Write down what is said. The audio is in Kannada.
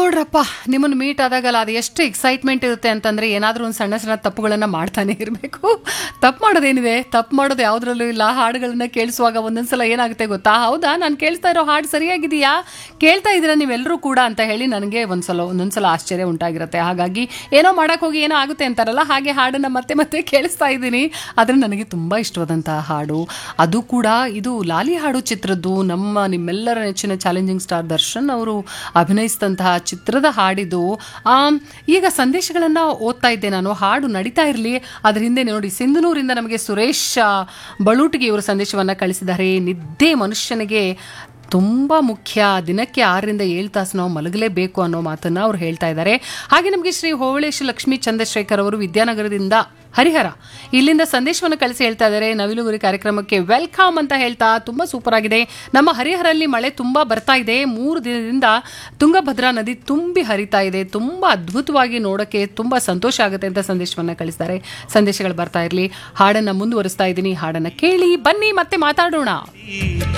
ನೋಡ್ರಪ್ಪ ನಿಮ್ಮನ್ನು ಮೀಟ್ ಆದಾಗಲ್ಲ ಅದು ಎಷ್ಟು ಎಕ್ಸೈಟ್ಮೆಂಟ್ ಇರುತ್ತೆ ಅಂತಂದ್ರೆ ಏನಾದರೂ ಒಂದು ಸಣ್ಣ ಸಣ್ಣ ತಪ್ಪುಗಳನ್ನ ಮಾಡ್ತಾನೆ ಇರಬೇಕು ತಪ್ಪು ಮಾಡೋದೇನಿದೆ ತಪ್ಪು ಮಾಡೋದು ಯಾವುದ್ರಲ್ಲೂ ಇಲ್ಲ ಹಾಡುಗಳನ್ನ ಕೇಳಿಸುವಾಗ ಒಂದೊಂದ್ಸಲ ಏನಾಗುತ್ತೆ ಗೊತ್ತಾ ಹೌದಾ ನಾನು ಕೇಳ್ತಾ ಇರೋ ಹಾಡು ಸರಿಯಾಗಿದೆಯಾ ಕೇಳ್ತಾ ಇದ್ದೀರಾ ನೀವೆಲ್ಲರೂ ಕೂಡ ಅಂತ ಹೇಳಿ ನನಗೆ ಒಂದ್ಸಲ ಒಂದೊಂದ್ಸಲ ಆಶ್ಚರ್ಯ ಉಂಟಾಗಿರುತ್ತೆ ಹಾಗಾಗಿ ಏನೋ ಮಾಡಕ್ ಹೋಗಿ ಏನೋ ಆಗುತ್ತೆ ಅಂತಾರಲ್ಲ ಹಾಗೆ ಹಾಡನ್ನ ಮತ್ತೆ ಮತ್ತೆ ಕೇಳಿಸ್ತಾ ಇದ್ದೀನಿ ಆದ್ರೆ ನನಗೆ ತುಂಬಾ ಇಷ್ಟವಾದಂತಹ ಹಾಡು ಅದು ಕೂಡ ಇದು ಲಾಲಿ ಹಾಡು ಚಿತ್ರದ್ದು ನಮ್ಮ ನಿಮ್ಮೆಲ್ಲರ ನೆಚ್ಚಿನ ಚಾಲೆಂಜಿಂಗ್ ಸ್ಟಾರ್ ದರ್ಶನ್ ಅವರು ಅಭಿನಯಿಸಿದಂತಹ ಚಿತ್ರದ ಹಾಡಿದು ಆಮ್, ಈಗ ಸಂದೇಶಗಳನ್ನು ಓದ್ತಾ ಇದ್ದೆ ನಾನು ಹಾಡು ನಡೀತಾ ಇರಲಿ ಅದ್ರ ಹಿಂದೆ ನೋಡಿ ಸಿಂಧನೂರಿಂದ ನಮಗೆ ಸುರೇಶ್ ಆ, ಬಳುಟಿಗೆ ಇವರು ಸಂದೇಶವನ್ನು ಕಳಿಸಿದ್ದಾರೆ ನಿದ್ದೆ ಮನುಷ್ಯನಿಗೆ ತುಂಬ ಮುಖ್ಯ ದಿನಕ್ಕೆ ಆರರಿಂದ ಏಳು ತಾಸು ನಾವು ಮಲಗಲೇಬೇಕು ಅನ್ನೋ ಮಾತನ್ನ ಅವ್ರು ಹೇಳ್ತಾ ಇದ್ದಾರೆ ಹಾಗೆ ನಮಗೆ ಶ್ರೀ ಹೋವಳೇಶ್ ಲಕ್ಷ್ಮೀ ಚಂದ್ರಶೇಖರ್ ಅವರು ವಿದ್ಯಾನಗರದಿಂದ ಹರಿಹರ ಇಲ್ಲಿಂದ ಸಂದೇಶವನ್ನು ಕಳಿಸಿ ಹೇಳ್ತಾ ಇದ್ದಾರೆ ನವಿಲುಗುರಿ ಕಾರ್ಯಕ್ರಮಕ್ಕೆ ವೆಲ್ಕಮ್ ಅಂತ ಹೇಳ್ತಾ ತುಂಬಾ ಸೂಪರ್ ಆಗಿದೆ ನಮ್ಮ ಹರಿಹರಲ್ಲಿ ಮಳೆ ತುಂಬಾ ಬರ್ತಾ ಇದೆ ಮೂರು ದಿನದಿಂದ ತುಂಗಭದ್ರಾ ನದಿ ತುಂಬಿ ಹರಿತಾ ಇದೆ ತುಂಬಾ ಅದ್ಭುತವಾಗಿ ನೋಡಕ್ಕೆ ತುಂಬಾ ಸಂತೋಷ ಆಗುತ್ತೆ ಅಂತ ಸಂದೇಶವನ್ನ ಕಳಿಸ್ತಾರೆ ಸಂದೇಶಗಳು ಬರ್ತಾ ಇರಲಿ ಹಾಡನ್ನ ಮುಂದುವರಿಸ್ತಾ ಇದ್ದೀನಿ ಹಾಡನ್ನ ಕೇಳಿ ಬನ್ನಿ ಮತ್ತೆ ಮಾತಾಡೋಣ